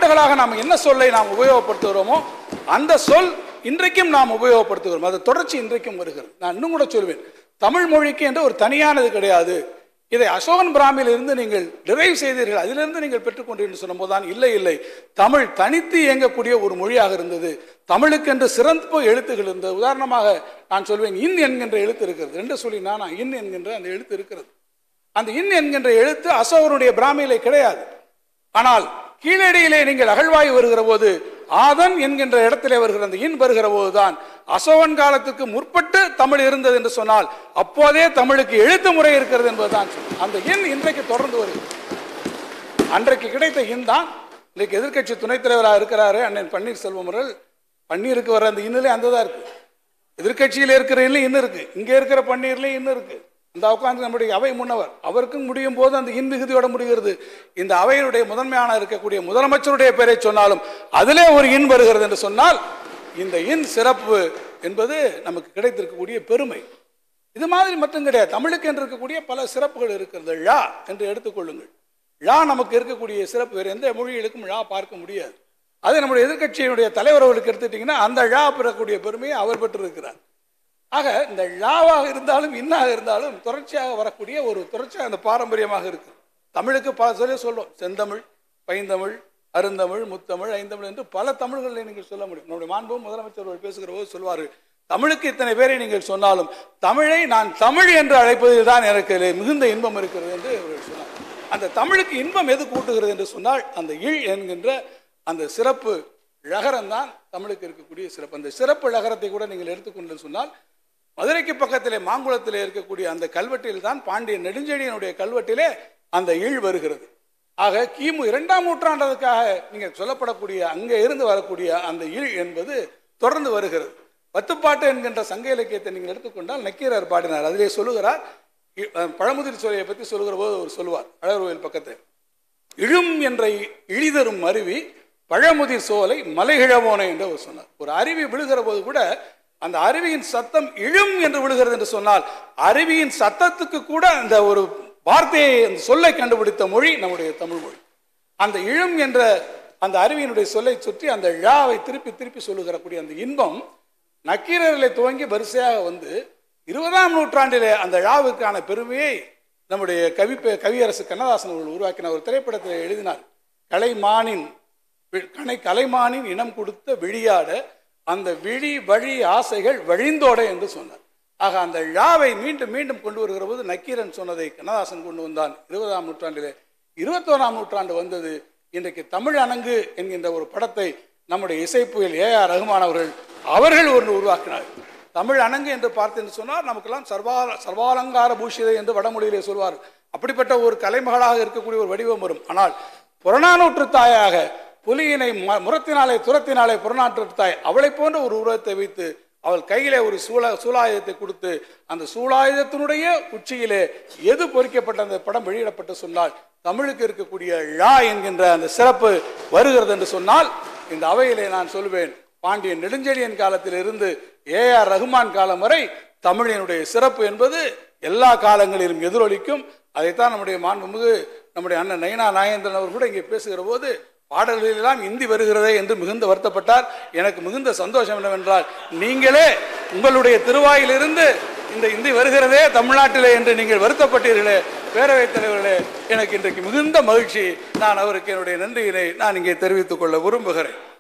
ஆண்டுகளாக நாம் என்ன சொல்லை நாம் உபயோகப்படுத்துகிறோமோ அந்த சொல் இன்றைக்கும் நாம் உபயோகப்படுத்துகிறோம் அது தொடர்ச்சி இன்றைக்கும் வருகிறது நான் இன்னும் கூட சொல்வேன் தமிழ் மொழிக்கு என்று ஒரு தனியானது கிடையாது இதை அசோகன் பிராமியில் இருந்து நீங்கள் டிரைவ் செய்தீர்கள் அதிலிருந்து நீங்கள் பெற்றுக்கொண்டீர்கள் சொன்னபோது தான் இல்லை இல்லை தமிழ் தனித்து இயங்கக்கூடிய ஒரு மொழியாக இருந்தது தமிழுக்கென்று சிறப்பு எழுத்துகள் இருந்தது உதாரணமாக நான் சொல்வேன் இன் என்கின்ற எழுத்து இருக்கிறது ரெண்டு சொல்லி நானா இன் என்கின்ற அந்த எழுத்து இருக்கிறது அந்த இன் என்கின்ற எழுத்து அசோகனுடைய பிராமியிலே கிடையாது ஆனால் கீழடியிலே நீங்கள் அகழ்வாய் வருகிற போது ஆதன் என்கின்ற இடத்திலே வருகிற அந்த இன் வருகிற போதுதான் அசோகன் காலத்துக்கு முற்பட்டு தமிழ் இருந்தது என்று சொன்னால் அப்போதே தமிழுக்கு எழுத்து முறை இருக்கிறது என்பதுதான் சொல். அந்த இன் இன்றைக்கு தொடர்ந்து வருகிறது அன்றைக்கு கிடைத்த இன் தான் இன்றைக்கு எதிர்க்கட்சி துணைத் தலைவராக இருக்கிறாரு அண்ணன் பன்னீர்செல்வம் அவர்கள் பன்னீருக்கு வர அந்த இன்னிலே அந்த தான் இருக்கு எதிர்க்கட்சியில் இருக்கிற இன்னும் இன்னும் இருக்கு இங்கே இருக்கிற பன்னீர்லையும் இன்னும் இருக்கு இந்த உட்கார்ந்து நம்முடைய அவை முன்னவர் அவருக்கும் முடியும் போது அந்த இன் மிகுதியோட முடிகிறது இந்த அவையினுடைய முதன்மையான இருக்கக்கூடிய முதலமைச்சருடைய பெயரை சொன்னாலும் அதிலே ஒரு இன் வருகிறது என்று சொன்னால் இந்த இன் சிறப்பு என்பது நமக்கு கிடைத்திருக்கக்கூடிய பெருமை இது மாதிரி மட்டும் கிடையாது தமிழுக்கு என்று இருக்கக்கூடிய பல சிறப்புகள் இருக்கிறது ழா என்று எடுத்துக்கொள்ளுங்கள் ழா நமக்கு இருக்கக்கூடிய சிறப்பு வேறு எந்த மொழிகளுக்கும் ழா பார்க்க முடியாது அது நம்முடைய எதிர்க்கட்சியினுடைய தலைவர் அவர்களுக்கு எடுத்துட்டீங்கன்னா அந்த ழா பெறக்கூடிய பெருமையை அவர் பெற்றிருக்கிறார் ஆக இந்த ழாவாக இருந்தாலும் இன்னாக இருந்தாலும் தொடர்ச்சியாக வரக்கூடிய ஒரு தொடர்ச்சியாக அந்த பாரம்பரியமாக இருக்கு தமிழுக்கு பல சொல்லி சொல்லுவோம் செந்தமிழ் பைந்தமிழ் அருந்தமிழ் முத்தமிழ் ஐந்தமிழ் என்று பல தமிழ்களை நீங்கள் சொல்ல முடியும் நம்முடைய மாண்பும் முதலமைச்சர் அவர்கள் பேசுகிற போது சொல்வார் தமிழுக்கு இத்தனை பேரை நீங்கள் சொன்னாலும் தமிழை நான் தமிழ் என்று அழைப்பதில் தான் எனக்கு மிகுந்த இன்பம் இருக்கிறது என்று அவர்கள் சொன்னார் அந்த தமிழுக்கு இன்பம் எது கூட்டுகிறது என்று சொன்னால் அந்த இழ் என்கின்ற அந்த சிறப்பு ழகரம் தான் தமிழுக்கு இருக்கக்கூடிய சிறப்பு அந்த சிறப்பு ழகரத்தை கூட நீங்கள் எடுத்துக்கொண்டு சொன்னால் மதுரைக்கு பக்கத்திலே மாங்குளத்திலே இருக்கக்கூடிய அந்த கல்வெட்டில் தான் பாண்டிய நெடுஞ்செழியனுடைய கல்வெட்டிலே அந்த ஈழ் வருகிறது ஆக கிமு இரண்டாம் நூற்றாண்டதுக்காக நீங்கள் சொல்லப்படக்கூடிய அங்கே இருந்து வரக்கூடிய அந்த ஈழ் என்பது தொடர்ந்து வருகிறது பத்துப்பாட்டு என்கின்ற சங்க இலக்கியத்தை நீங்கள் எடுத்துக்கொண்டால் நக்கீரர் பாடினார் அதிலே சொல்லுகிறார் இ- அஹ் பழமுதிர் சோலையை பற்றி சொல்லுகிற போது அவர் சொல்லுவார் அழகர்கோயில் பக்கத்தில் இழும் என்ற இழிதரும் அருவி பழமுதிர் சோலை மலைகிழவோனை என்று அவர் சொன்னார் ஒரு அருவி விழுகிற போது கூட அந்த அருவியின் சத்தம் இழும் என்று விழுகிறது என்று சொன்னால் அருவியின் சத்தத்துக்கு கூட அந்த ஒரு வார்த்தையை அந்த சொல்லை கண்டுபிடித்த மொழி நம்முடைய தமிழ் மொழி அந்த இழும் என்ற அந்த அருவியினுடைய சொல்லை சுற்றி அந்த ழாவை திருப்பி திருப்பி சொல்லுகிறக்கூடிய அந்த இன்பம் நக்கீரர்களை துவங்கி வரிசையாக வந்து இருபதாம் நூற்றாண்டிலே அந்த ழாவுக்கான பெருமையை நம்முடைய கவி கவியரசு கண்ணதாசன் அவர்கள் உருவாக்கின ஒரு திரைப்படத்தில் எழுதினார் கலைமானின் வி- கலை கலைமானின் இனம் கொடுத்த விழியாட அந்த விழி வழி ஆசைகள் வழிந்தோட என்று சொன்னார் ஆக அந்த ழாவை மீண்டும் மீண்டும் கொண்டு வருகிற போது நக்கீரன் சொன்னதை கண்ணதாசன் கொண்டு வந்தான் இருபதாம் நூற்றாண்டிலே இருபத்தோராம் நூற்றாண்டு வந்தது இன்றைக்கு தமிழ் அணங்கு என்கின்ற ஒரு படத்தை நம்முடைய இசைப்புயல் ஏ ஆர் ரகுமான் அவர்கள் அவர்கள் ஒன்று உருவாக்கினார் தமிழ் அணங்கு என்று பார்த்தேன்னு சொன்னால் நமக்கெல்லாம் சர்வா சர்வாலங்கார பூஷிதை என்று வடமொழியிலே சொல்வார் அப்படிப்பட்ட ஒரு கலைமகளாக இருக்கக்கூடிய ஒரு வடிவம் வரும் ஆனால் புறநானூற்று தாயாக புலியினை ம- முரத்தினாலே துரத்தினாலே புறநானூற்று தாய் அவளை போன்ற ஒரு உருவத்தை வைத்து அவள் கையிலே ஒரு சூழ சூலாயுதத்தை கொடுத்து அந்த சூலாயுதத்தினுடைய உச்சியிலே எது பொறிக்கப்பட்ட அந்த படம் வெளியிடப்பட்டு சொன்னால் தமிழுக்கு இருக்கக்கூடிய ழா என்கின்ற அந்த சிறப்பு வருகிறது என்று சொன்னால் இந்த அவையிலே நான் சொல்வேன் பாண்டியன் நெடுஞ்செழியன் காலத்தில் இருந்து ஏ ஆர் ரகுமான் காலம் வரை தமிழினுடைய சிறப்பு என்பது எல்லா காலங்களிலும் எதிரொலிக்கும் அதைத்தான் நம்முடைய மாண்புமிகு நம்முடைய அண்ணன் நயனா நாகேந்திரன் அவர் கூட இங்கே பேசுகிற போது பாடல்களெல்லாம் இந்தி வருகிறதே என்று மிகுந்த வருத்தப்பட்டார் எனக்கு மிகுந்த சந்தோஷம் என்னவென்றால் நீங்களே உங்களுடைய திருவாயிலிருந்து இந்த இந்தி வருகிறதே தமிழ்நாட்டிலே என்று நீங்கள் வருத்தப்பட்டீர்களே பேரவைத் தலைவர்களே எனக்கு இன்றைக்கு மிகுந்த மகிழ்ச்சி நான் அவருக்கு என்னுடைய நன்றியினை நான் இங்கே தெரிவித்துக் கொள்ள விரும்புகிறேன்